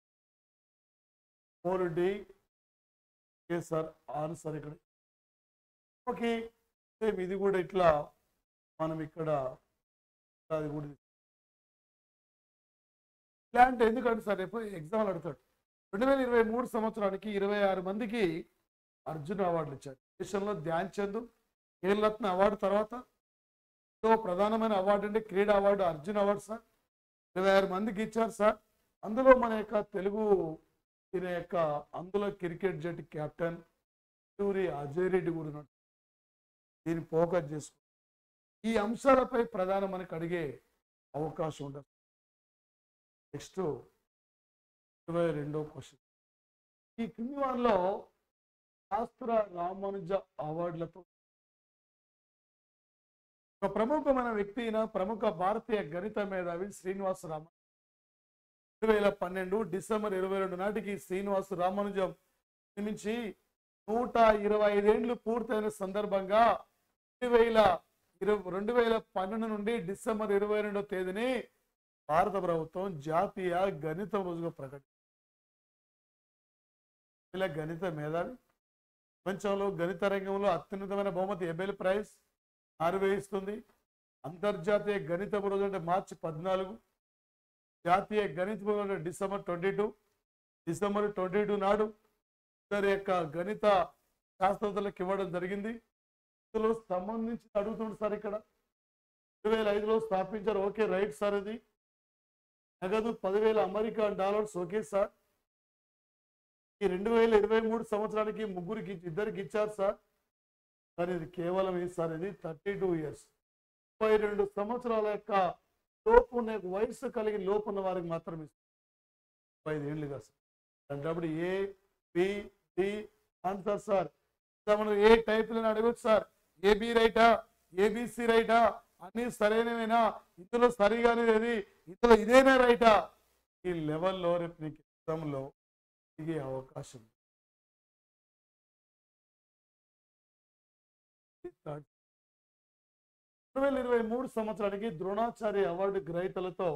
four D okay sir answer ఇక్కడ ఓకే సేమ్ ఇది కూడా ఇట్లా మనం ఇక్కడ అది కూడా ఇలాంటి ఎందుకంటే సార్ రేపు ఎగ్జామ్ అడుగుతాడు రెండు వేల ఇరవై మూడు సంవత్సరానికి ఇరవై ఆరు మందికి అర్జున్ అవార్డులు ఇచ్చారు దేశంలో ధ్యాన్ చంద్ ఖేల్రత్న అవార్డు తర్వాత సో ప్రధానమైన అవార్డు అంటే క్రీడా అవార్డు అర్జున్ అవార్డు సార్ ఇరవై ఆరు మందికి ఇచ్చారు సార్ అందులో మన యొక్క తెలుగు ఈయన యొక్క అందులో క్రికెట్ జట్టు కెప్టెన్ సూరి అజయ్ రెడ్డి కూడా ఉన్నాడు దీన్ని ఫోకస్ చేసుకో ఈ అంశాలపై ప్రధాన మనకు అడిగే అవకాశం ఉండదు నెక్స్ట్ ఇరవై రెండో క్వశ్చన్ ఈ కింది వారిలో శాస్త్ర రామానుజ అవార్డులతో ఒక ప్రముఖమైన వ్యక్తి అయిన ప్రముఖ భారతీయ గణిత మేధావి శ్రీనివాస రామ రెండు వేల పన్నెండు డిసెంబర్ ఇరవై రెండు నాటికి శ్రీనివాస రామానుజం నియమించి నూట ఇరవై ఐదేండ్లు పూర్తయిన సందర్భంగా రెండు వేల ఇరవై రెండు వేల పన్నెండు నుండి డిసెంబర్ ఇరవై రెండో తేదీని భారత ప్రభుత్వం జాతీయ గణిత రోజుగా ప్రకటించింది ఇలా గణిత మేధావి ప్రపంచంలో గణిత రంగంలో అత్యున్నతమైన బహుమతి ఎబెల్ ప్రైజ్ నార్వే ఇస్తుంది అంతర్జాతీయ గణిత రోజు అంటే మార్చి పద్నాలుగు జాతీయ గణిత రోజు అంటే December twenty two December twenty two నాడు ఇద్దరి యొక్క గణిత శాస్త్రవేత్తలకు ఇవ్వడం జరిగింది ఇందులో సంబంధించి అడుగుతుంది సార్ ఇక్కడ రెండు వేల ఐదులో స్థాపించారు ఓకే రైట్ సార్ ఇది నగదు పదివేల అమెరికా డాలర్స్ ఓకే సార్ ఈ రెండు వేల ఇరవై మూడు సంవత్సరానికి ముగ్గురికి ఇచ్చి- ఇద్దరికి ఇచ్చారు సార్ కానీ ఇది కేవలం ఇది సార్ ఇది థర్టీ టూ ఇయర్స్ ముప్పై రెండు సంవత్సరాల యొక్క లోపు ఉన్న వయసు కలిగి లోపు ఉన్న వారికి మాత్రం ఇస్తారు ముప్పై ఐదు ఏళ్ళుగా సార్ అంటే A B D answer sir ఇంకా మనం ఏ టైప్లో అడగచ్చు సార్ ఏబి రైటా ఏబిసి రైటా అన్ని సరైనవేనా ఇందులో సరిగానే ఏది ఇందులో ఇదేనా రైటా ఈ లెవెల్లో రేపు నీకు ఎగ్జామ్లో దిగే అవకాశం ఉంది. రెండు వేల ఇరవై మూడు సంవత్సరానికి ద్రోణాచార్య అవార్డు గ్రహీతలతో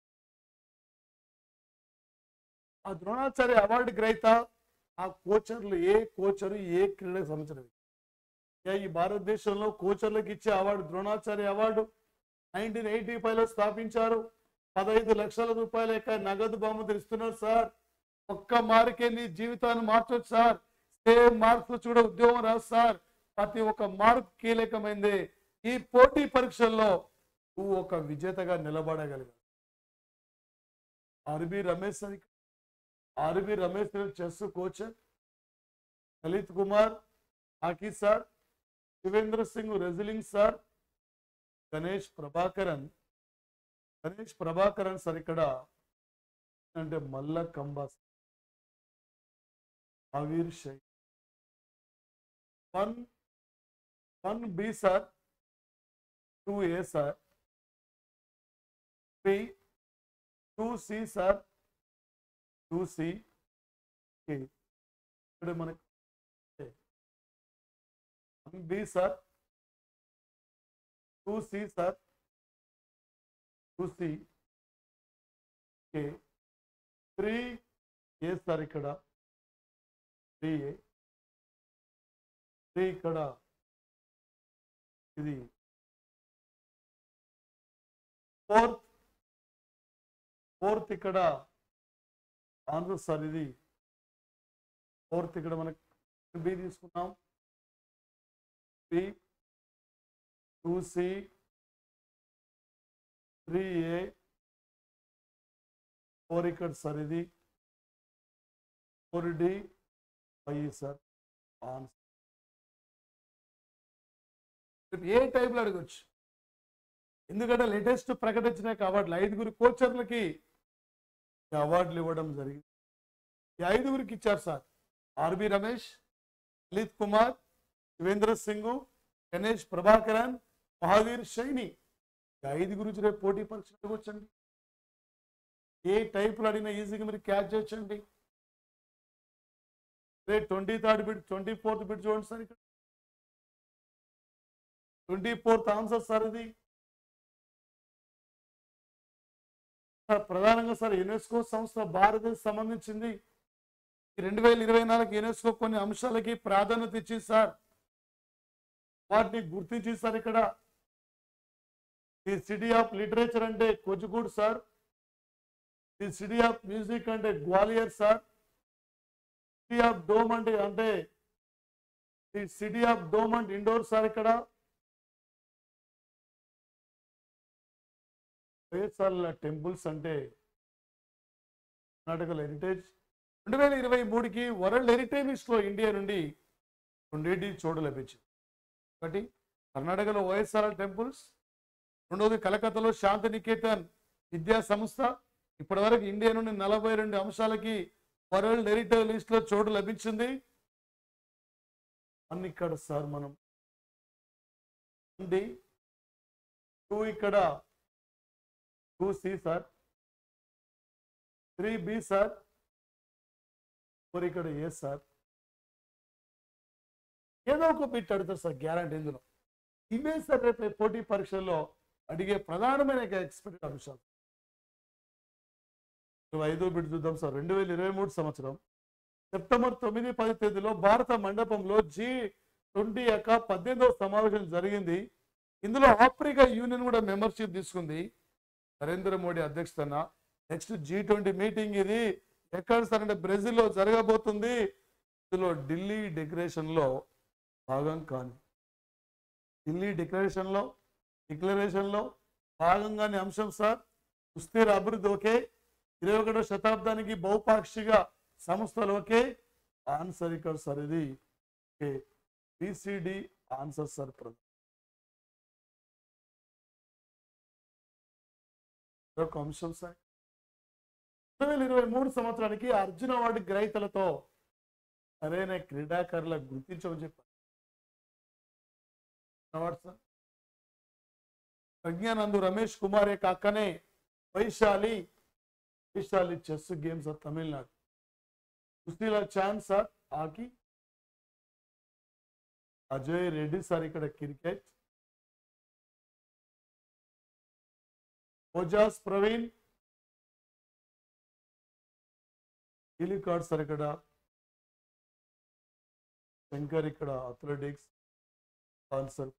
ఆ ద్రోణాచార్య అవార్డు గ్రహీత ఆ కోచర్లు ఏ కోచరు ఏ క్రీడకు సంబంధించినవి ఇక ఈ భారతదేశంలో కోచర్లకు ఇచ్చే award Dronacharya award nineteen eighty లో స్థాపించారు పదహైదు లక్షల రూపాయల యొక్క నగదు బహుమతులు ఇస్తున్నారు సార్ ఒక్క మార్కే నీ జీవితాన్ని మార్చొచ్చు సార్ సేమ్ మార్క్స్ చూడ ఉద్యోగం రాదు సార్ ప్రతి ఒక్క మార్క్ కీలకమైంది ఈ పోటీ పరీక్షల్లో నువ్వు ఒక విజేతగా నిలబడగలిగావు ఆర్బి రమేష్ అని R B Ramesh chess coach Lalit Kumar hockey sir Shivendra Singh wrestling sir Ganesh Prabhakaran Ganesh Prabhakaran sir ఇక్కడ అంటే మల్ల కంబా అవీర్ షై one one B sir two A sir B two C sir two C ఇక్కడ మనకి one B sir two C sir two C కే three A sir ఇక్కడ three A three ఇక్కడ ఇది ఫోర్త్ ఫోర్త్ ఇక్కడ ఆన్సర్ సార్ ఇది fourth ఇక్కడ మనకి బి తీసుకున్నాం B two C three A four ఇక్కడ సార్ ఇది four D five sir answer A టైప్లో అడగచ్చు ఎందుకంటే లేటెస్ట్ ప్రకటించిన అవార్డులు ఐదుగురు కోచర్లకి ఈ అవార్డులు ఇవ్వడం జరిగింది ఈ ఐదుగురికి ఇచ్చారు సార్ ఆర్బి రమేష్ లలిత్ కుమార్ శివేంద్ర సింగ్ గణేష్ ప్రభాకరన్ మహావీర్ షైని ఈ ఐదుగురు రేపు పోటీ పరీక్ష అడగొచ్చండి ఏ టైప్లో అడిగినా ఈజీగా మీరు క్యాచ్ చేయొచ్చండి రేపు twenty third bit twenty fourth bit చూడండి సార్ ఇక్కడ ట్వంటీ ఫోర్త్ ఆన్సర్ సార్ ఇది సార్ ప్రధానంగా సార్ యునెస్కో సంస్థ భారతదేశం సంబంధించింది రెండు వేల ఇరవై నాలుగు యునెస్కో కొన్ని అంశాలకి ప్రాధాన్యత ఇచ్చింది సార్ వాటిని గుర్తించి సార్ ఇక్కడ ఈ సిటీ ఆఫ్ లిటరేచర్ అంటే కొజ్జుగూడ్ సార్ ఈ సిటీ ఆఫ్ మ్యూజిక్ అంటే Gwalior sir city of dome అంటే అంటే ఈ సిటీ ఆఫ్ డోమ్ అంటే ఇండోర్ సార్ ఇక్కడ వేసాల టెంపుల్స్ అంటే కర్ణాటకలో హెరిటేజ్ రెండు వేల ఇరవై మూడుకి వరల్డ్ హెరిటేజ్ లిస్ట్లో ఇండియా నుండి రెండేటి చోటు లభించింది ఒకటి కర్ణాటకలో వైఎస్ఆర్ టెంపుల్స్ రెండవది కలకత్తాలో శాంతి నికేతన్ విద్యా సంస్థ ఇప్పటివరకు ఇండియా నుండి నలభై రెండు అంశాలకి వరల్డ్ హెరిటేజ్ లిస్ట్లో చోటు లభించింది అన్ని ఇక్కడ సార్ మనం ఉంది టూ ఇక్కడ two C sir three B sir four ఇక్కడ ఏ సార్ ఏదో ఒక బిట్ అడుగుతారు సార్ గ్యారంటీ ఇందులో ఇవే సార్ రేపు పోటీ పరీక్షల్లో అడిగే ప్రధానమైన ఎక్స్పెక్టెడ్ అంశాలు ఇరవై ఐదో బిట్ చూద్దాం సార్ రెండు వేల ఇరవై మూడు సంవత్సరం సెప్టెంబర్ తొమ్మిది పది తేదీలో భారత మండపంలో జీ ట్వంటీ యొక్క పద్దెనిమిదవ సమావేశం జరిగింది ఇందులో ఆఫ్రికా యూనియన్ కూడా మెంబర్షిప్ తీసుకుంది నరేంద్ర మోడీ అధ్యక్షతన నెక్స్ట్ జీ ట్వంటీ మీటింగ్ ఇది ఎక్కడ సార్ అంటే బ్రెజిల్లో జరగబోతుంది ఇందులో ఢిల్లీ డిక్లరేషన్లో భాగం కాని ఢిల్లీ డిక్లరేషన్లో డిక్లరేషన్లో భాగంగానే అంశం సార్ సుస్థిర అభివృద్ధి ఓకే ఇరవై ఒకటో శతాబ్దానికి బహుపాక్షిక సంస్థలు ఓకే ఆన్సర్ ఇక్కడ సార్ ఇది ఓకే బిసిడి ఆన్సర్ సార్ ప్రధాన ఒక అంశం సార్ రెండు వేల ఇరవై మూడు సంవత్సరానికి అర్జున అవార్డు గ్రహీతలతో సరైన క్రీడాకారుల గుర్తించమని చెప్పారు అవార్డు సార్ ప్రజ్ఞానందు రమేష్ కుమార్ యొక్క అక్కనే Vaishali Vaishali chess games of Tamil Nadu Sushila Chand sir hockey Ajay Reddy sir ఇక్కడ cricket Ojas Praveen card sir ఇక్కడ శంకర్ ఇక్కడ athletics answer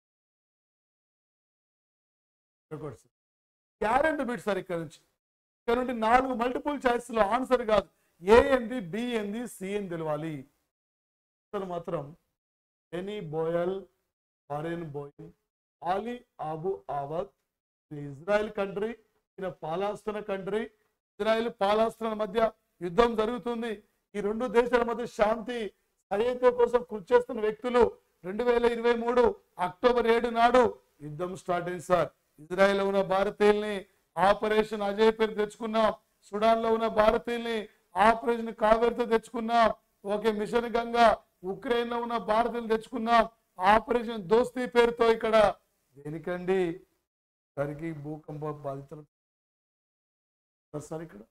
guarantee bit sir ఇక్కడ నుంచి ఇక్కడ నుండి నాలుగు మల్టిపుల్ చాయిస్ లో ఆన్సర్ కాదు ఏ ఏంది బి ఏంది సి అని తెలవాలి ఆన్సర్ మాత్రం ఎనీ బోయల్ Barenboim Ali Abu Awad ఇది ఇజ్రాయెల్ కంట్రీ ఈయన పాలాస్తున్న కంట్రీ ఇజ్రాయెల్ పాలాస్తున్న మధ్య యుద్ధం జరుగుతుంది ఈ రెండు దేశాల మధ్య శాంతి సహేత కోసం కృషి చేస్తున్న వ్యక్తులు రెండు వేల ఇరవై మూడు అక్టోబర్ ఏడు నాడు యుద్ధం స్టార్ట్ అయింది సార్ ఇజ్రాయెల్ లో ఉన్న భారతీయుల్ని ఆపరేషన్ అజయ్ పేరు తెచ్చుకున్నాం సుడాన్ లో ఉన్న భారతీయుల్ని ఆపరేషన్ కావేరితో తెచ్చుకున్నాం ఓకే మిషన్ గంగా ఉక్రెయిన్ లో ఉన్న భారతీయులు తెచ్చుకున్నాం ఆపరేషన్ దోస్తీ పేరుతో ఇక్కడ దేనికండి సరికి భూకంప బాధితులు సార్ ఇక్కడ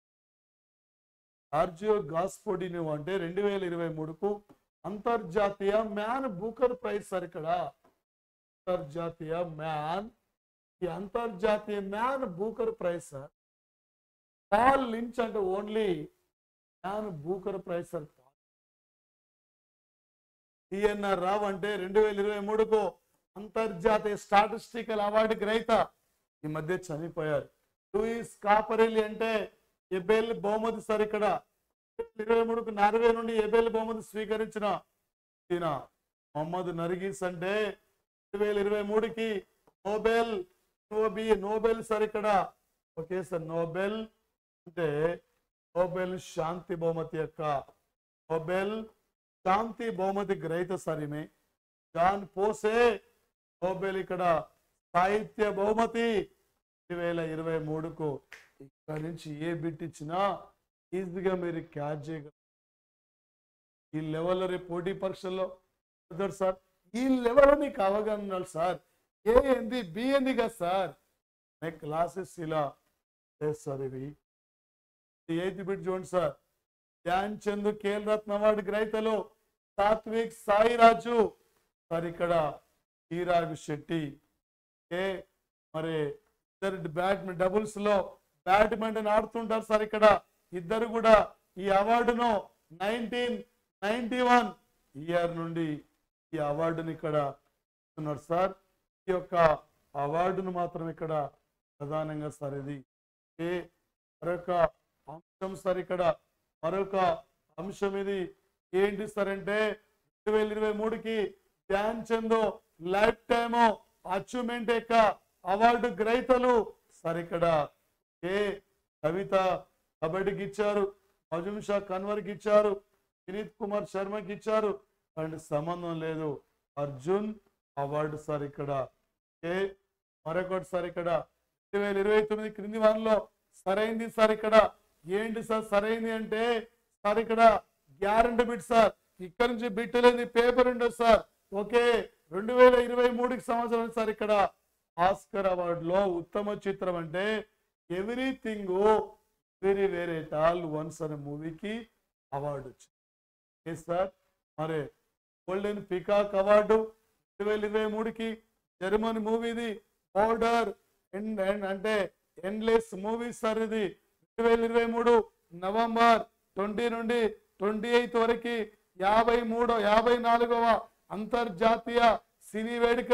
ఆర్జియో గాస్పోడినో అంటే రెండు వేల ఇరవై మూడుకు అంతర్జాతీయ మ్యాన్ బూకర్ ప్రైజ్ సార్ ఇక్కడ అంతర్జాతీయ మ్యాన్ ఈ అంతర్జాతీయ man Booker prize sir Paul Lynch అంటే only man Booker prize sir T N R Rao అంటే రెండు వేల ఇరవై మూడుకు అంతర్జాతీయ స్టాటిస్టికల్ అవార్డు గ్రహీత ఈ మధ్య చనిపోయారు లూయిస్ కాపరెల్లి అంటే ఎబెల్ బహుమతి సార్ ఇక్కడ ఇరవై మూడుకు నార్వే నుండి ఎబెల్ బహుమతి స్వీకరించిన ఈయన మొహమ్మద్ నర్గీస్ అంటే రెండు వేల ఇరవై మూడుకి నోబెల్ నోబి నోబెల్ సార్ ఇక్కడ ఓకే సార్ నోబెల్ అంటే నోబెల్ శాంతి బహుమతి యొక్క నోబెల్ శాంతి బహుమతి గ్రహీత సార్ ఈమె జాన్ పోసే నోబెల్ ఇక్కడ సాహిత్య బహుమతి రెండు వేల ఇరవై మూడుకు ఇక్కడ నుంచి ఏ బిట్ ఇచ్చినా ఈజీగా మీరు క్యాచ్ చేయగలరు ఈ లెవెల్లో రేపు పోటీ పరీక్షల్లో చదువుతారు సార్ ఈ లెవెల్లో నీకు అవగాహన ఉండాలి సార్ ఏ ఏంది బి ఏంది కదా సార్ క్లాసెస్ ఇలా చేస్తారు ఇవి ఎయిత్ బిట్ చూడండి సార్ ధ్యాన్ చంద్ కేల్ రత్న అవార్డు గ్రహీతలు సాత్విక్ సాయిరాజు సార్ ఇక్కడ ఈరాగు శెట్టి ఏ మరి ఇద్దరు బ్యాడ్మింటన్ డబుల్స్ లో బ్యాడ్మింటన్ ఆడుతుంటారు సార్ ఇక్కడ ఇద్దరు కూడా ఈ అవార్డును నైన్టీన్ నైన్టీ వన్ ఇయర్ నుండి ఈ అవార్డుని ఇక్కడ ఇస్తున్నారు సార్ ఈ యొక్క అవార్డును మాత్రం ఇక్కడ ప్రధానంగా సార్ ఇది ఏ మరొక అంశం సార్ ఇక్కడ మరొక అంశం ఇది ఏంటి సార్ అంటే రెండు వేల ఇరవై మూడుకి Dhyan Chand lifetime achievement యొక్క అవార్డు గ్రహీతలు సార్ ఇక్కడ ఏ కవిత కబడ్డీకి ఇచ్చారు అజుమ్ షా కన్వర్కి ఇచ్చారు వినీత్ కుమార్ శర్మకి ఇచ్చారు అండ్ సంబంధం లేదు అర్జున్ అవార్డు సార్ ఇక్కడ ఏ మరొకటి సార్ ఇక్కడ రెండు వేల ఇరవై తొమ్మిది క్రింది వారంలో సరైంది సార్ ఇక్కడ ఏంటి సార్ సరైంది అంటే సార్ ఇక్కడ గ్యారంటీ బిట్ సార్ ఇక్కడ నుంచి బిట్ లేని పేపర్ ఉండదు సార్ ఓకే రెండు వేల ఇరవై మూడుకి సంవత్సరం సార్ ఇక్కడ ఆస్కర్ అవార్డులో ఉత్తమ చిత్రం అంటే ఎవ్రీథింగ్ వెరీ వేరే టాల్ వన్స్ అనే మూవీకి అవార్డు వచ్చింది ఏ సార్ మరి గోల్డెన్ పికాక్ అవార్డు రెండు వేల ఇరవై మూడుకి జర్మనీ మూవీది బోర్డర్ ఎండ్ ఎండ్ అంటే ఎండ్లెస్ మూవీ సార్ ఇది రెండు వేల ఇరవై మూడు నవంబర్ ట్వంటీ నుండి ట్వంటీ ఎయిత్ వరకు యాభై మూడో యాభై నాలుగవ అంతర్జాతీయ సినీ వేడుకలు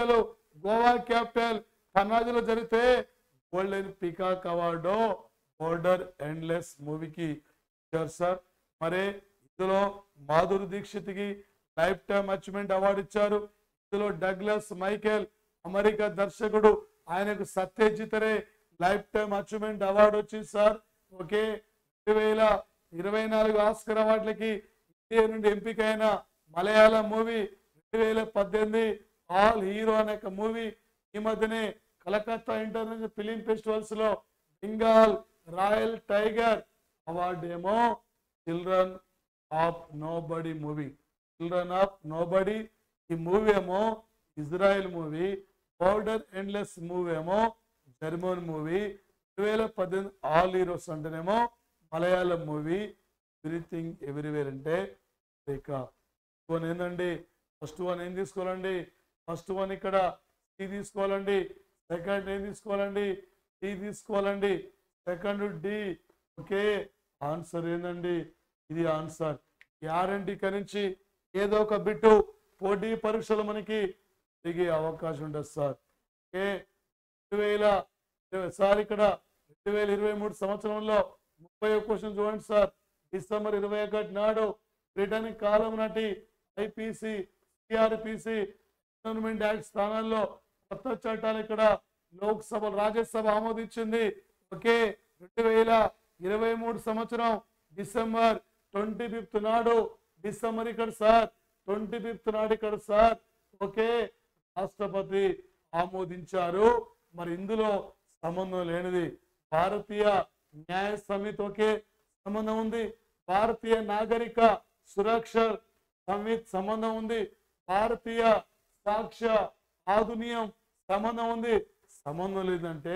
గోవా క్యాపిటల్ పనాజిలో జరిగితే golden peacock award border endless మూవీకి ఇచ్చారు సార్ మరి ఇందులో మాధురి దీక్షిత్కి లైఫ్ టైమ్ అచీవ్మెంట్ అవార్డు ఇచ్చారు ఇందులో డగ్లస్ మైకేల్ అమెరికా దర్శకుడు ఆయనకు Satyajit Ray lifetime achievement award వచ్చింది సార్ ఓకే రెండు వేల ఇరవై నాలుగు ఆస్కర్ అవార్డులకి ఇండియా నుండి ఎంపికైన మలయాళం మూవీ రెండు వేల పద్దెనిమిది ఆల్ హీరో అనే ఒక మూవీ ఈ మధ్యనే కలకత్తా ఇంటర్నేషనల్ ఫిలిం ఫెస్టివల్స్ లో బెంగాల్ రాయల్ టైగర్ అవార్డు ఏమో children of nobody movie children of nobody ఈ మూవీ ఏమో Israel movie border endless movie ఏమో జర్మన్ మూవీ రెండు వేల పద్దెనిమిది ఆల్ హీరోస్ అంటేనేమో మలయాళం మూవీ ఎవ్రీథింగ్ ఎవ్రీవేర్ అంటే ఇక వన్ ఏంటండి ఫస్ట్ వన్ ఏం తీసుకోవాలండి ఫస్ట్ వన్ ఇక్కడ సి తీసుకోవాలండి సెకండ్ ఏం తీసుకోవాలండి డి తీసుకోవాలండి సెకండ్ డి ఓకే ఆన్సర్ ఏందండి ఇది ఆన్సర్ గ్యారంటీ నుంచి ఏదో ఒక బిట్టు పోటీ పరీక్షలు మనకి దిగే అవకాశం ఉంటుంది సార్ ఓకే రెండు వేల సార్ ఇక్కడ రెండు వేల ఇరవై మూడు సంవత్సరంలో ముప్పై క్వశ్చన్ చూడండి సార్ డిసెంబర్ ఇరవై ఒకటి నాడు బ్రిటన్ కాలం నాటి ఐపీసీ సిఆర్పిసి గవర్నమెంట్ యాక్ట్ స్థానాల్లో కొత్త చట్టాలు ఇక్కడ లోక్సభ రాజ్యసభ ఆమోదించింది ఓకే రెండు వేల ఇరవై మూడు సంవత్సరం డిసెంబర్ ట్వంటీ ఫిఫ్త్ నాడు డిసెంబర్ ఇక్కడ సార్ ట్వంటీ ఫిఫ్త్ నాడు ఇక్కడ సార్ ఓకే రాష్ట్రపతి ఆమోదించారు మరి ఇందులో సంబంధం లేనిది భారతీయ న్యాయ సమితి ఒకే సంబంధం ఉంది భారతీయ నాగరిక సురక్ష సమితి సంబంధం ఉంది భారతీయ సాక్ష్య ఆధునియం సంబంధం ఉంది సంబంధం లేదంటే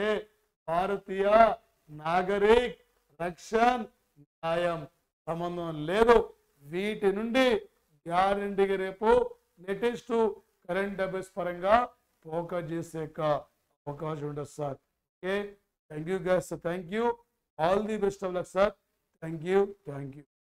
భారతీయ నాగరిక్ రక్షణ్ న్యాయం సంబంధం లేదు వీటి నుండి గ్యారంటీగా రేపు లేటెస్ట్ కరెంట్ అఫైర్స్ పరంగా ఫోకస్ చేసే యొక్క అవకాశం ఉండదు sir okay thank you guys thank you all the best of luck sir thank you thank you